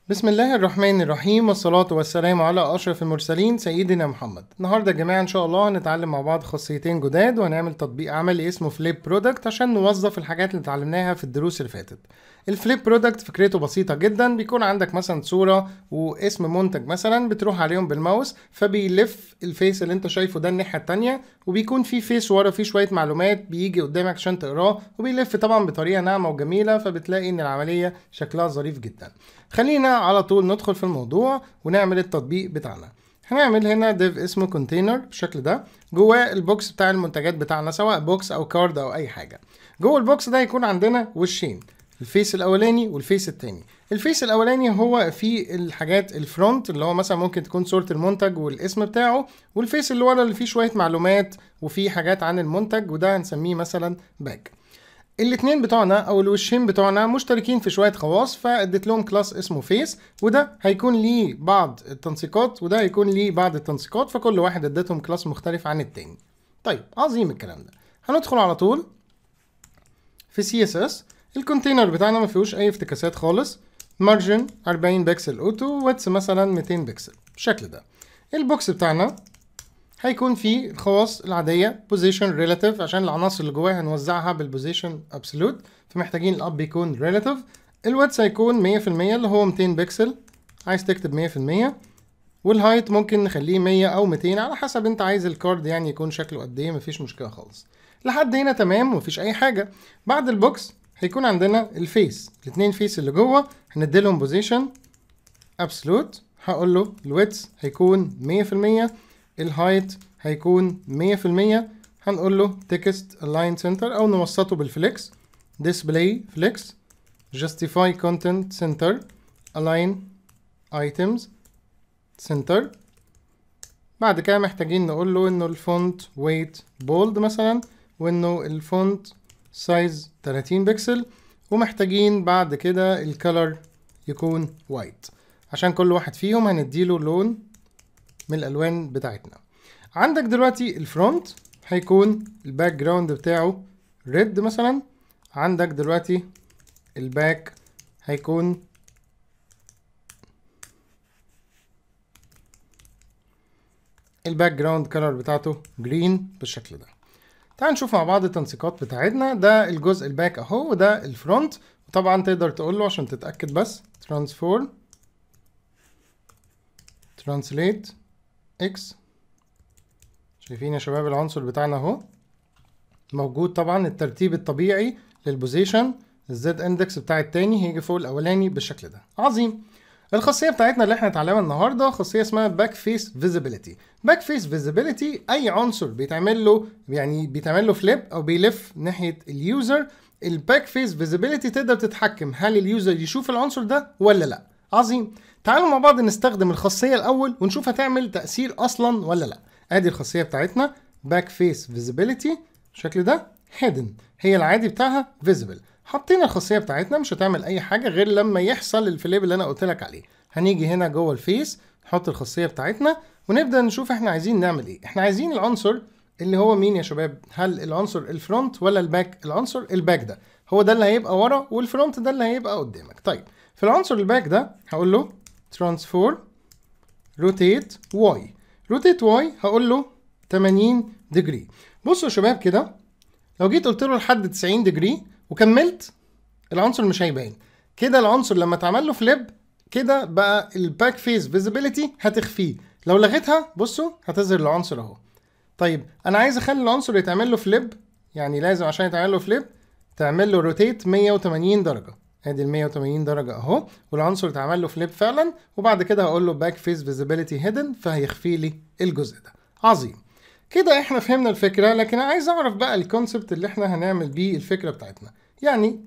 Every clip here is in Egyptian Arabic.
بسم الله الرحمن الرحيم والصلاة والسلام على أشرف المرسلين سيدنا محمد النهاردة يا جماعة إن شاء الله هنتعلم مع بعض خاصيتين جداد وهنعمل تطبيق عملي اسمه فليب برودكت عشان نوظف الحاجات اللي اتعلمناها في الدروس اللي فاتت الفليب برودكت فكرته بسيطة جدا بيكون عندك مثلا صورة واسم منتج مثلا بتروح عليهم بالماوس فبيلف الفيس اللي انت شايفه ده الناحية التانية وبيكون في فيس ورا فيه شوية معلومات بيجي قدامك عشان تقراه وبيلف طبعا بطريقة ناعمة وجميلة فبتلاقي ان العملية شكلها ظريف جدا خلينا على طول ندخل في الموضوع ونعمل التطبيق بتاعنا هنعمل هنا ديف اسمه كونتينر بالشكل ده جواه البوكس بتاع المنتجات بتاعنا سواء بوكس او كارد او اي حاجه جوه البوكس ده يكون عندنا وشين الفيس الاولاني والفيس التاني الفيس الاولاني هو فيه الحاجات الفرونت اللي هو مثلا ممكن تكون صوره المنتج والاسم بتاعه والفيس اللي ورا اللي فيه شويه معلومات وفيه حاجات عن المنتج وده هنسميه مثلا باك الاتنين بتوعنا او الوشين بتوعنا مشتركين في شويه خواص فاديت لهم كلاس اسمه فيس وده هيكون ليه بعض التنسيقات وده هيكون ليه بعض التنسيقات فكل واحد اديتهم كلاس مختلف عن التاني طيب عظيم الكلام ده هندخل على طول في سي اس اس الكونتينر بتاعنا ما فيهوش اي افتكاسات خالص مارجن 40 بكسل اوتو واتس مثلا 200 بكسل بالشكل ده البوكس بتاعنا هيكون فيه الخواص العادية position relative عشان العناصر اللي جواها هنوزعها بالبوزيشن absolute فمحتاجين الاب يكون relative الواتس هيكون 100% اللي هو 200 بكسل عايز تكتب 100% والهايت ممكن نخليه 100 او 200 على حسب انت عايز الكارد يعني يكون شكله قد ايه مفيش مشكلة خالص لحد هنا تمام ومفيش اي حاجة بعد البوكس هيكون عندنا الفيس الاتنين فيس اللي جوه هنديلهم بوزيشن absolute هقول له الويتس هيكون 100% الهايت هيكون 100% هنقول له text align center او نوسطه بالفليكس display flex justify content center align items center بعد كده محتاجين نقول له انه الفونت weight bold مثلا وانه الفونت سايز 30 بكسل ومحتاجين بعد كده الكالر يكون وايت عشان كل واحد فيهم هنديله لون من الالوان بتاعتنا عندك دلوقتي الفرونت هيكون الباك جراوند بتاعه ريد مثلا عندك دلوقتي الباك هيكون الباك جراوند كلر بتاعته جرين بالشكل ده تعال نشوف مع بعض التنسيقات بتاعتنا ده الجزء الباك اهو وده الفرونت وطبعا تقدر تقول له عشان تتاكد بس ترانسفورم ترانسليت اكس شايفين يا شباب العنصر بتاعنا اهو موجود طبعا الترتيب الطبيعي للبوزيشن الزد اندكس بتاع التاني هيجي فوق الاولاني بالشكل ده عظيم الخاصيه بتاعتنا اللي احنا اتعلمها النهارده خاصيه اسمها باك فيس فيزيبيليتي باك فيس فيزيبيليتي اي عنصر بيتعمل له يعني بيتعمل له فليب او بيلف ناحيه اليوزر الباك فيس فيزيبيليتي تقدر تتحكم هل اليوزر يشوف العنصر ده ولا لا عظيم تعالوا مع بعض نستخدم الخاصيه الاول ونشوف هتعمل تاثير اصلا ولا لا ادي الخاصيه بتاعتنا باك فيس فيزيبيليتي بالشكل ده هيدن هي العادي بتاعها فيزيبل حطينا الخاصيه بتاعتنا مش هتعمل اي حاجه غير لما يحصل الفليب اللي انا قلت لك عليه هنيجي هنا جوه الفيس نحط الخاصيه بتاعتنا ونبدا نشوف احنا عايزين نعمل ايه احنا عايزين العنصر اللي هو مين يا شباب هل العنصر الفرونت ولا الباك العنصر الباك ده هو ده اللي هيبقى ورا والفرونت ده اللي هيبقى قدامك طيب في العنصر الباك ده هقول له transform rotate y rotate y هقول له 80 ديجري بصوا يا شباب كده لو جيت قلت له لحد 90 ديجري وكملت العنصر مش هيبان كده العنصر لما اتعمل له فليب كده بقى الباك فيس فيزيبيليتي هتخفيه لو لغيتها بصوا هتظهر العنصر اهو طيب انا عايز اخلي العنصر يتعمل له فليب يعني لازم عشان يتعمل له فليب تعمل له روتيت 180 درجه ادي ال 180 درجه اهو والعنصر اتعمل له فليب فعلا وبعد كده هقول له باك فيس فيزيبيليتي هيدن فهيخفي لي الجزء ده عظيم كده احنا فهمنا الفكره لكن عايز اعرف بقى الكونسبت اللي احنا هنعمل بيه الفكره بتاعتنا يعني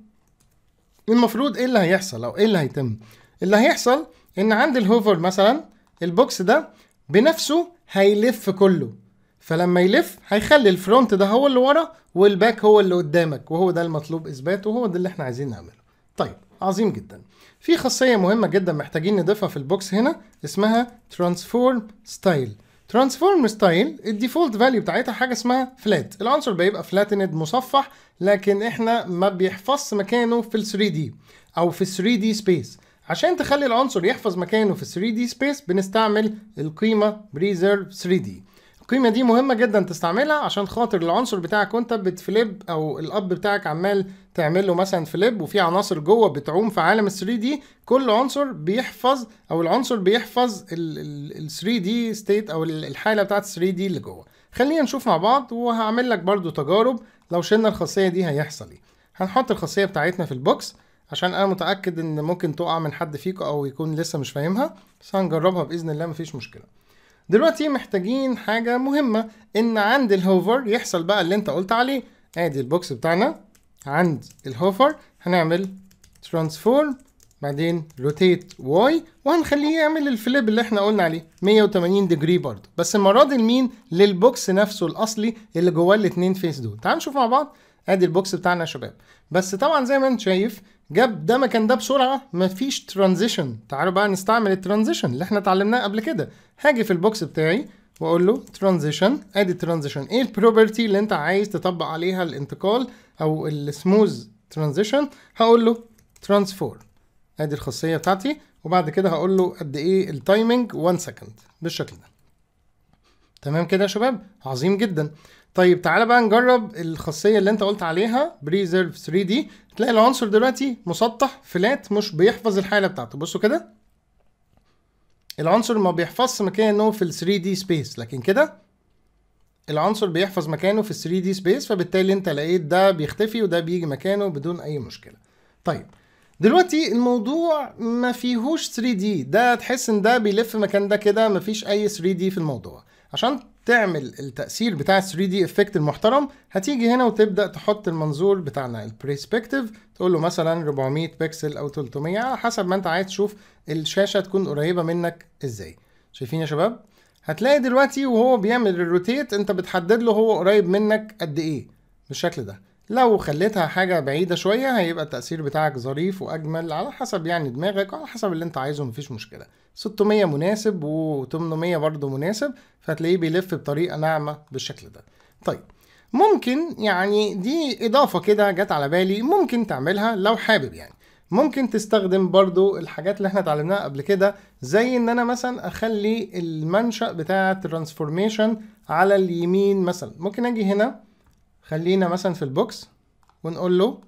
المفروض ايه اللي هيحصل او ايه اللي هيتم اللي هيحصل ان عند الهوفر مثلا البوكس ده بنفسه هيلف كله فلما يلف هيخلي الفرونت ده هو اللي ورا والباك هو اللي قدامك وهو ده المطلوب اثباته وهو ده اللي احنا عايزين نعمله طيب عظيم جدا في خاصيه مهمه جدا محتاجين نضيفها في البوكس هنا اسمها ترانسفورم ستايل ترانسفورم ستايل الديفولت فاليو بتاعتها حاجه اسمها فلات العنصر بيبقى فلاتند مصفح لكن احنا ما بيحفظش مكانه في ال 3 دي او في ال 3 دي سبيس عشان تخلي العنصر يحفظ مكانه في 3 دي سبيس بنستعمل القيمه بريزيرف 3 دي القيمه دي مهمه جدا تستعملها عشان خاطر العنصر بتاعك وانت بتفليب او الاب بتاعك عمال تعمل له مثلا فليب وفي عناصر جوه بتعوم في عالم ال 3 دي كل عنصر بيحفظ او العنصر بيحفظ ال 3 دي ستيت او الحاله بتاعت 3 دي اللي جوه خلينا نشوف مع بعض وهعمل لك برضو تجارب لو شلنا الخاصيه دي هيحصل ايه هنحط الخاصيه بتاعتنا في البوكس عشان انا متاكد ان ممكن تقع من حد فيكم او يكون لسه مش فاهمها بس هنجربها باذن الله مفيش مشكله دلوقتي محتاجين حاجه مهمه ان عند الهوفر يحصل بقى اللي انت قلت عليه ادي البوكس بتاعنا عند الهوفر هنعمل ترانسفورم بعدين روتيت واي وهنخليه يعمل الفليب اللي احنا قلنا عليه 180 ديجري برضه بس المره دي لمين للبوكس نفسه الاصلي اللي جواه الاثنين فيس دول تعال نشوف مع بعض ادي البوكس بتاعنا يا شباب بس طبعا زي ما انت شايف جاب ده مكان ده بسرعه مفيش ترانزيشن تعالوا بقى نستعمل الترانزيشن اللي احنا اتعلمناه قبل كده هاجي في البوكس بتاعي واقول له ترانزيشن ادي ترانزيشن ايه البروبرتي اللي انت عايز تطبق عليها الانتقال او السموز ترانزيشن هقول له ترانسفورم ادي الخاصيه بتاعتي وبعد كده هقول له قد ايه التايمنج 1 سكند بالشكل ده تمام كده يا شباب عظيم جدا طيب تعالى بقى نجرب الخاصيه اللي انت قلت عليها بريزيرف 3 دي تلاقي العنصر دلوقتي مسطح فلات مش بيحفظ الحاله بتاعته بصوا كده العنصر ما بيحفظش مكانه في ال 3 دي سبيس لكن كده العنصر بيحفظ مكانه في ال 3 دي سبيس فبالتالي انت لقيت ده بيختفي وده بيجي مكانه بدون اي مشكله طيب دلوقتي الموضوع ما فيهوش 3 دي ده تحس ان ده بيلف مكان ده كده مفيش اي 3 دي في الموضوع عشان تعمل التأثير بتاع 3 دي افكت المحترم هتيجي هنا وتبدأ تحط المنظور بتاعنا البريسبكتيف تقول له مثلا 400 بكسل او 300 على حسب ما انت عايز تشوف الشاشة تكون قريبة منك ازاي شايفين يا شباب هتلاقي دلوقتي وهو بيعمل الروتيت انت بتحدد له هو قريب منك قد ايه بالشكل ده لو خليتها حاجة بعيدة شوية هيبقى التأثير بتاعك ظريف وأجمل على حسب يعني دماغك وعلى حسب اللي أنت عايزه مفيش مشكلة 600 مناسب و800 برضه مناسب فهتلاقيه بيلف بطريقة ناعمة بالشكل ده طيب ممكن يعني دي إضافة كده جت على بالي ممكن تعملها لو حابب يعني ممكن تستخدم برضو الحاجات اللي احنا اتعلمناها قبل كده زي ان انا مثلا اخلي المنشأ بتاع الترانسفورميشن على اليمين مثلا ممكن اجي هنا خلينا مثلا في البوكس ونقول له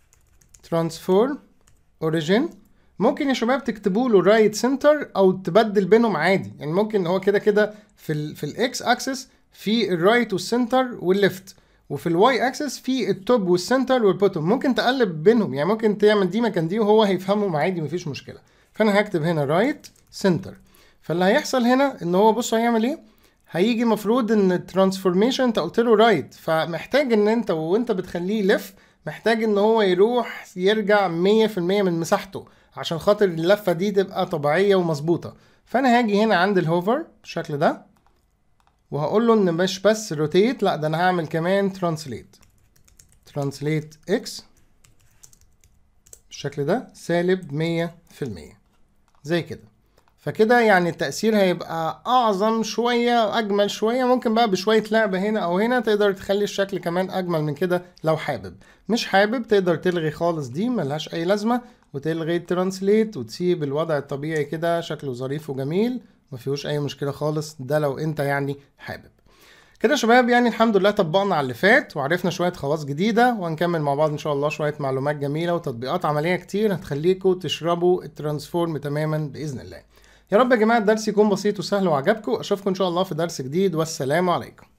transform origin ممكن يا شباب تكتبوا له رايت سنتر او تبدل بينهم عادي يعني ممكن هو كده كده في ال في الاكس اكسس في الرايت والسنتر والليفت وفي الواي اكسس في التوب والسنتر والبوتوم ممكن تقلب بينهم يعني ممكن تعمل دي مكان دي وهو هيفهمهم عادي مفيش مشكله فانا هكتب هنا رايت سنتر فاللي هيحصل هنا ان هو بصوا هيعمل ايه هيجي مفروض ان الترانسفورميشن انت قلت له رايت فمحتاج ان انت وانت بتخليه يلف محتاج ان هو يروح يرجع 100% من مساحته عشان خاطر اللفه دي تبقى طبيعيه ومظبوطه فانا هاجي هنا عند الهوفر بالشكل ده وهقول له ان مش بس روتيت لا ده انا هعمل كمان ترانسليت ترانسليت اكس بالشكل ده سالب 100% زي كده فكده يعني التأثير هيبقى أعظم شوية وأجمل شوية ممكن بقى بشوية لعبة هنا أو هنا تقدر تخلي الشكل كمان أجمل من كده لو حابب مش حابب تقدر تلغي خالص دي ملهاش أي لازمة وتلغي الترانسليت وتسيب الوضع الطبيعي كده شكله ظريف وجميل مفيهوش أي مشكلة خالص ده لو أنت يعني حابب كده يا شباب يعني الحمد لله طبقنا على اللي فات وعرفنا شوية خواص جديدة وهنكمل مع بعض إن شاء الله شوية معلومات جميلة وتطبيقات عملية كتير هتخليكم تشربوا الترانسفورم تماما بإذن الله يا رب يا جماعه الدرس يكون بسيط وسهل وعجبكم اشوفكم ان شاء الله في درس جديد والسلام عليكم